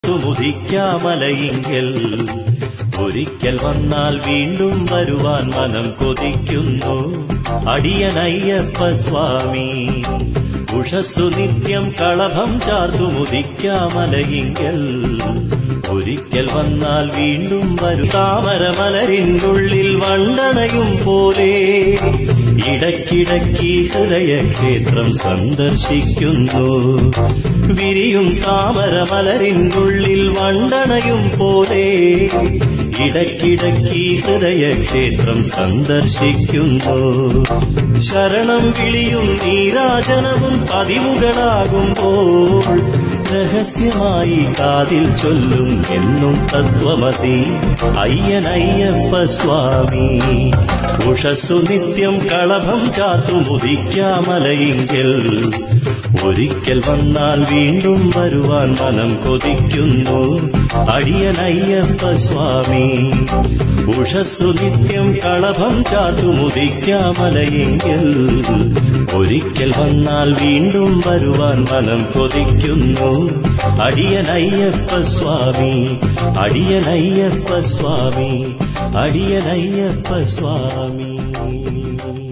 മുദിക്കാമലയിങ്കൽ ഒരിക്കൽ വന്നാൽ വീണ്ടും വരുവാൻ മനം കൊതിക്കുന്നു അടിയനയ്യപ്പ സ്വാമി ഉഷസ്സു നിത്യം കളഭം ചാർത്തു മുദിക്കാമലയിങ്കൽ ഒരിക്കൽ വന്നാൽ വീണ്ടും വരും താമരമലരിനുള്ളിൽ വണ്ടണയും പോലെ ഇടയ്ക്കിടയ്ക്ക് ഹൃദയക്ഷേത്രം സന്ദർശിക്കുന്നു വിരിയും താമരമലരിനുള്ളിൽ വണ്ടണയും പോലെ ഇടയ്ക്കിടയ്ക്ക് ഹൃദയക്ഷേത്രം സന്ദർശിക്കുന്നു ശരണം വിളിയും നീരാജനവും പതിവുകളാകുമ്പോൾ രഹസ്യമായി കാതിൽ ചൊല്ലും എന്നും തത്വമസി അയ്യനയ്യപ്പ സ്വാമി ഉഷസ്സു നിത്യം കളഭം ചാത്തു മുദിക്കാമലയിങ്കൽ ഒരിക്കൽ വന്നാൽ വീണ്ടും വരുവാൻ മനം കൊതിക്കുന്നു അടിയനയ്യപ്പ സ്വാമി ഉഷസ്സു നിത്യം കളഭം ചാത്തു മുദിക്കാമലയെങ്കിൽ ഒരിക്കൽ വന്നാൽ വീണ്ടും വരുവാൻ മനം കൊതിക്കുന്നു അടിയനയ്യപ്പ സ്വാമി അടിയനയ്യപ്പ സ്വാമി അടിയനയ്യപ്പ സ്വാമി